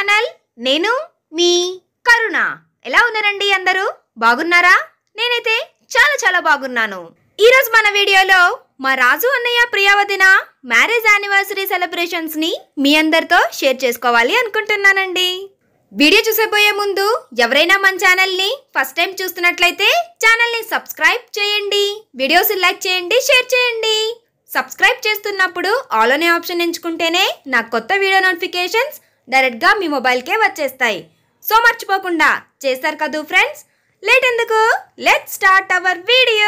channel నేను మీ కరుణ ఎలా ఉన్నారండి అందరూ బాగున్నారా నేనైతే చాలా చాలా బాగున్నాను ఈరోజు మన వీడియోలో మా రాజు అన్నయ్య ప్రియావతిన మ్యారేజ్ యానివర్సరీ సెలబ్రేషన్స్ ని మీ అందరితో షేర్ చేసుకోవాలి అనుకుంటున్నానండి వీడియో చూసేపోయే ముందు ఎవరైనా మన ఛానల్ని ఫస్ట్ టైం చూస్తున్నట్లయితే ఛానల్ని సబ్స్క్రైబ్ చేయండి వీడియోస్ లైక్ చేయండి షేర్ చేయండి సబ్స్క్రైబ్ చేస్తున్నప్పుడు ఆల్ అనే ఆప్షన్ ఎంచుకుంటేనే నా కొత్త వీడియో నోటిఫికేషన్స్ డైరెక్ట్గా మీ మొబైల్కే వచ్చేస్తాయి సో మర్చిపోకుండా చేస్తారు కదూ ఫ్రెండ్స్ లేట్ ఎందుకు let start our video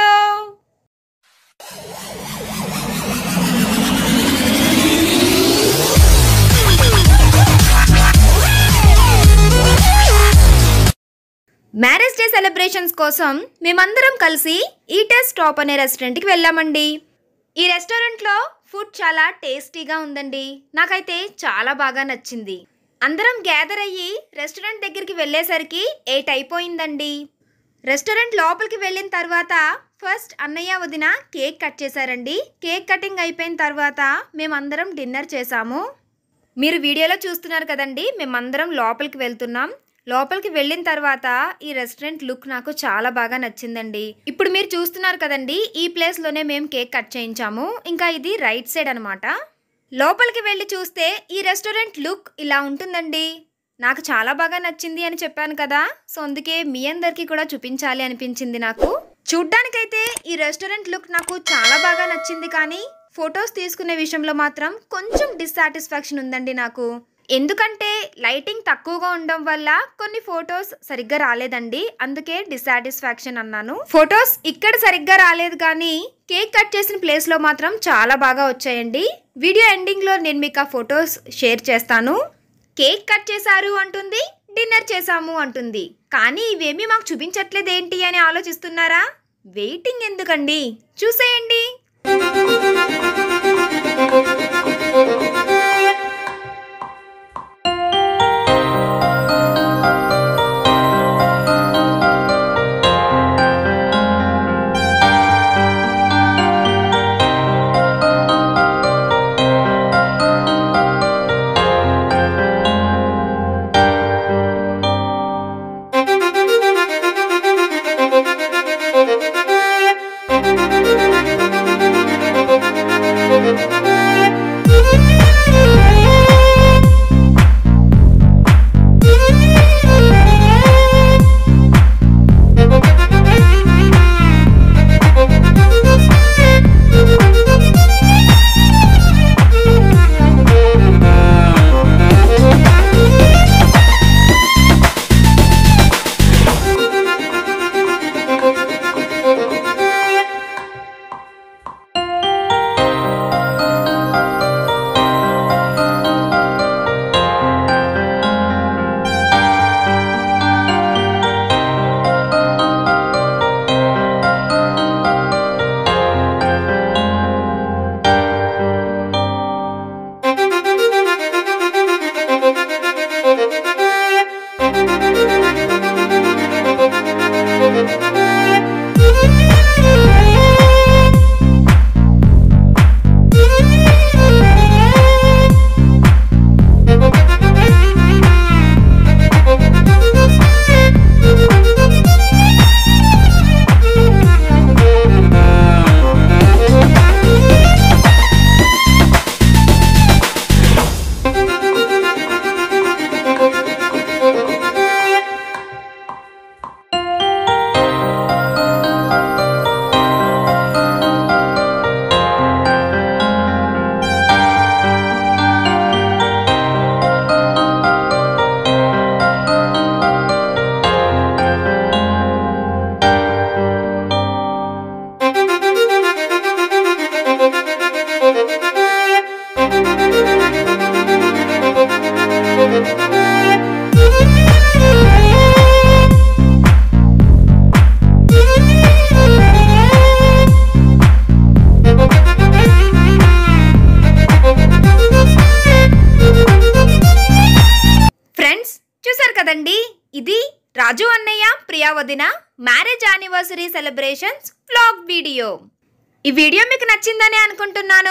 marriage day celebrations కోసం మేమందరం కలిసి ఈటెస్ టాప్ అనే రెస్టారెంట్కి వెళ్ళామండి ఈ రెస్టారెంట్లో ఫుడ్ చాలా టేస్టీగా ఉందండి నాకైతే చాలా బాగా నచ్చింది అందరం గ్యాదర్ అయ్యి రెస్టారెంట్ దగ్గరికి వెళ్ళేసరికి ఎయిట్ అయిపోయిందండి రెస్టారెంట్ లోపలికి వెళ్ళిన తర్వాత ఫస్ట్ అన్నయ్య వదిన కేక్ కట్ చేశారండి కేక్ కటింగ్ అయిపోయిన తర్వాత మేమందరం డిన్నర్ చేసాము మీరు వీడియోలో చూస్తున్నారు కదండి మేమందరం లోపలికి వెళ్తున్నాం లోపలికి వెళ్ళిన తర్వాత ఈ రెస్టారెంట్ లుక్ నాకు చాలా బాగా నచ్చిందండి ఇప్పుడు మీరు చూస్తున్నారు కదండి ఈ ప్లేస్లోనే మేము కేక్ కట్ చేయించాము ఇంకా ఇది రైట్ సైడ్ అనమాట లోపలికి వెళ్ళి చూస్తే ఈ రెస్టారెంట్ లుక్ ఇలా ఉంటుందండి నాకు చాలా బాగా నచ్చింది అని చెప్పాను కదా సో అందుకే మీ అందరికీ కూడా చూపించాలి అనిపించింది నాకు చూడ్డానికైతే ఈ రెస్టారెంట్ లుక్ నాకు చాలా బాగా నచ్చింది కానీ ఫొటోస్ తీసుకునే విషయంలో మాత్రం కొంచెం డిస్సాటిస్ఫాక్షన్ ఉందండి నాకు ఎందుకంటే లైటింగ్ తక్కువగా ఉండడం వల్ల కొన్ని ఫొటోస్ సరిగ్గా రాలేదండి అందుకే డిస్సాటిస్ఫాక్షన్ అన్నాను ఫొటోస్ ఇక్కడ సరిగ్గా రాలేదు కానీ కేక్ కట్ చేసిన ప్లేస్ లో మాత్రం చాలా బాగా వచ్చాయండి వీడియో ఎండింగ్ లో నేను మీకు ఆ ఫొటోస్ షేర్ చేస్తాను కేక్ కట్ చేశారు అంటుంది డిన్నర్ చేశాము అంటుంది కానీ ఇవేమీ మాకు చూపించట్లేదు ఏంటి అని ఆలోచిస్తున్నారా వెయిటింగ్ ఎందుకండి చూసేయండి ఫ్రెండ్స్ చూసారు కదండి ఇది రాజు అన్నయ్య ప్రియా వదిన marriage anniversary celebrations vlog video ఈ వీడియో మీకు నచ్చిందని అనుకుంటున్నాను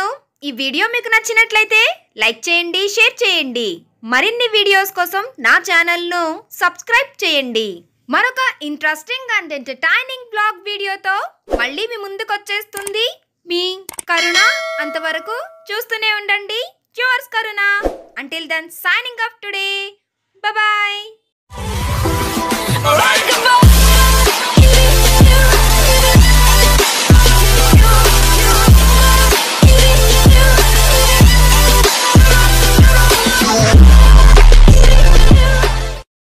ఈ వీడియో మీకు నచ్చినట్లయితే లైక్ చేయండి షేర్ చేయండి మరిన్ని వీడియోస్ కోసం నా ఛానల్ను సబ్స్క్రైబ్ చేయండి మరొక ఇంట్రెస్టింగ్ అండ్ ఎంటర్టైనింగ్ బ్లాగ్ వీడియోతో మళ్ళీ మీ ముందుకు వచ్చేస్తుంది మీ కరుణ అంతవరకు చూస్తూనే ఉండండి yours Karuna until then signing